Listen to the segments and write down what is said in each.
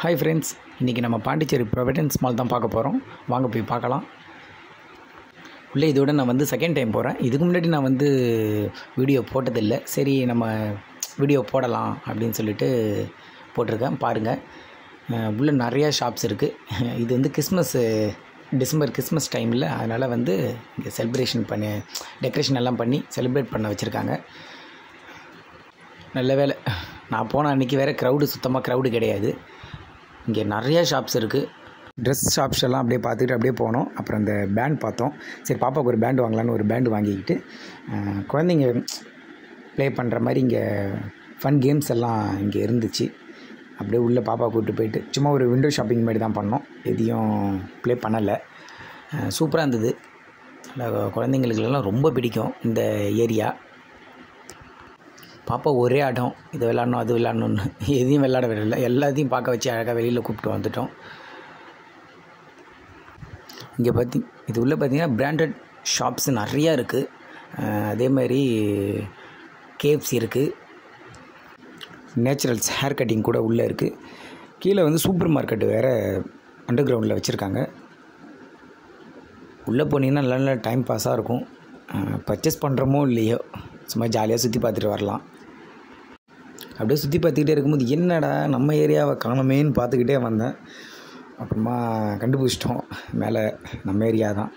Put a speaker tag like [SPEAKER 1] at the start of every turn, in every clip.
[SPEAKER 1] Hi friends இன்றைக்கி நம்ம Pondicherry Providence mall தான் பார்க்க போகிறோம் வாங்க போய் பார்க்கலாம் உள்ளே இதோட நான் வந்து செகண்ட் டைம் போகிறேன் இதுக்கு முன்னாடி நான் வந்து வீடியோ போட்டதில்லை சரி நம்ம வீடியோ போடலாம் அப்படின்னு சொல்லிட்டு போட்டிருக்கேன் பாருங்கள் அஹ் உள்ள நிறையா ஷாப்ஸ் இருக்குது இது வந்து கிறிஸ்மஸ் டிசம்பர் கிறிஸ்மஸ் டைமில் அதனால் வந்து இங்கே செலிப்ரேஷன் பண்ணி டெக்கரேஷன் எல்லாம் பண்ணி செலிப்ரேட் பண்ண வச்சுருக்காங்க நல்ல வேலை நான் போன அன்றைக்கி வேறு க்ரௌடு சுத்தமாக க்ரௌடு கிடையாது இங்கே நிறையா ஷாப்ஸ் இருக்குது ட்ரெஸ் ஷாப்ஸ் எல்லாம் அப்படியே பார்த்துக்கிட்டு அப்படியே போனோம் அப்புறம் இந்த பேண்ட் பார்த்தோம் சரி பாப்பாவுக்கு ஒரு பேண்ட் வாங்கலான்னு ஒரு பேண்டு வாங்கிக்கிட்டு அஹ், குழந்தைங்க ப்ளே பண்ணுற மாதிரி இங்கே ஃபன் கேம்ஸ் எல்லாம் இங்கே இருந்துச்சு அப்படியே உள்ளே பாப்பா கூப்பிட்டு போயிட்டு சும்மா ஒரு விண்டோ ஷாப்பிங் மாதிரி தான் பண்ணோம் எதையும் ப்ளே பண்ணலை சூப்பராக இருந்தது நல்லா குழந்தைங்களுக்கெல்லாம் ரொம்ப பிடிக்கும் இந்த ஏரியா பாப்பா ஒரே ஆட்டம் இது விளாட்ணும் அது விளாட்ணுன்னு எதையும் விளாட விடல எல்லாத்தையும் பார்க்க வச்சு அழகாக வெளியில் கூப்பிட்டு வந்துட்டோம் இங்கே பார்த்தி இது உள்ளே பார்த்தீங்கன்னா பிராண்டட் ஷாப்ஸ் நிறையா இருக்குது அதே மாதிரி கேப்ஸ் இருக்குது நேச்சுரல்ஸ் ஹேர் கட்டிங் கூட உள்ளே இருக்குது கீழே வந்து சூப்பர் மார்க்கெட் வேறு அண்டர் கிரவுண்டில் வச்சுருக்காங்க உள்ளே போனீங்கன்னா நல்ல நல்ல டைம் பாஸாக இருக்கும் பர்ச்சேஸ் பண்ணுறோமோ இல்லையோ சும்மா ஜாலியாக சுற்றி பார்த்துட்டு வரலாம் அப்படியே சுற்றி பார்த்துக்கிட்டே இருக்கும்போது என்னடா நம்ம ஏரியாவை காணமேன்னு பார்த்துக்கிட்டே வந்தேன் அப்புறமா கண்டுபிடிச்சிட்டோம் மேலே நம்ம ஏரியா தான்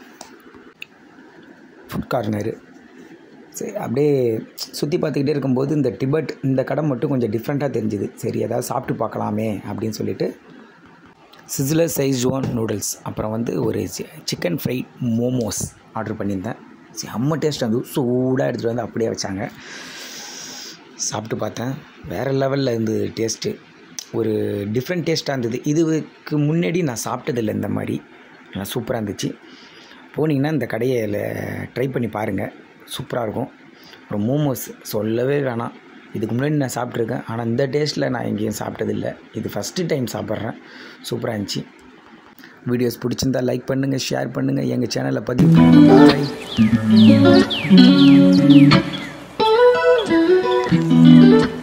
[SPEAKER 1] ஃபுட் கார்னரு சரி அப்படியே சுற்றி பார்த்துக்கிட்டே இருக்கும்போது இந்த டிபட் இந்த கடை மட்டும் கொஞ்சம் டிஃப்ரெண்ட்டாக தெரிஞ்சுது சரி ஏதாவது சாப்பிட்டு பார்க்கலாமே அப்படின்னு சொல்லிட்டு சிசிலர் சைஸ் ஒன் நூடுல்ஸ் அப்புறம் வந்து ஒரு சிக்கன் ஃப்ரை மோமோஸ் ஆர்டர் பண்ணியிருந்தேன் செம்ம டேஸ்ட் வந்து சூடாக எடுத்துகிட்டு வந்து அப்படியே வச்சாங்க சாப்பிட்டு பார்த்தேன் வேறு லெவலில் இருந்தது டேஸ்ட்டு ஒரு டிஃப்ரெண்ட் டேஸ்ட்டாக இருந்தது இதுக்கு முன்னாடி நான் சாப்பிட்டதில்லை இந்த மாதிரி நல்லா சூப்பராக இருந்துச்சு போனீங்கன்னா இந்த கடையை ட்ரை பண்ணி பாருங்கள் சூப்பராக இருக்கும் அப்புறம் மோமோஸ் சொல்லவே வேணாம் இதுக்கு முன்னாடி நான் சாப்பிட்ருக்கேன் ஆனால் இந்த டேஸ்ட்டில் நான் எங்கேயும் சாப்பிட்டதில்லை இது ஃபஸ்ட்டு டைம் சாப்பிட்றேன் சூப்பராக இருந்துச்சு வீடியோஸ் பிடிச்சிருந்தா லைக் பண்ணுங்கள் ஷேர் பண்ணுங்கள் எங்கள் சேனலை பதிவு பண்ணுங்கள் Bye.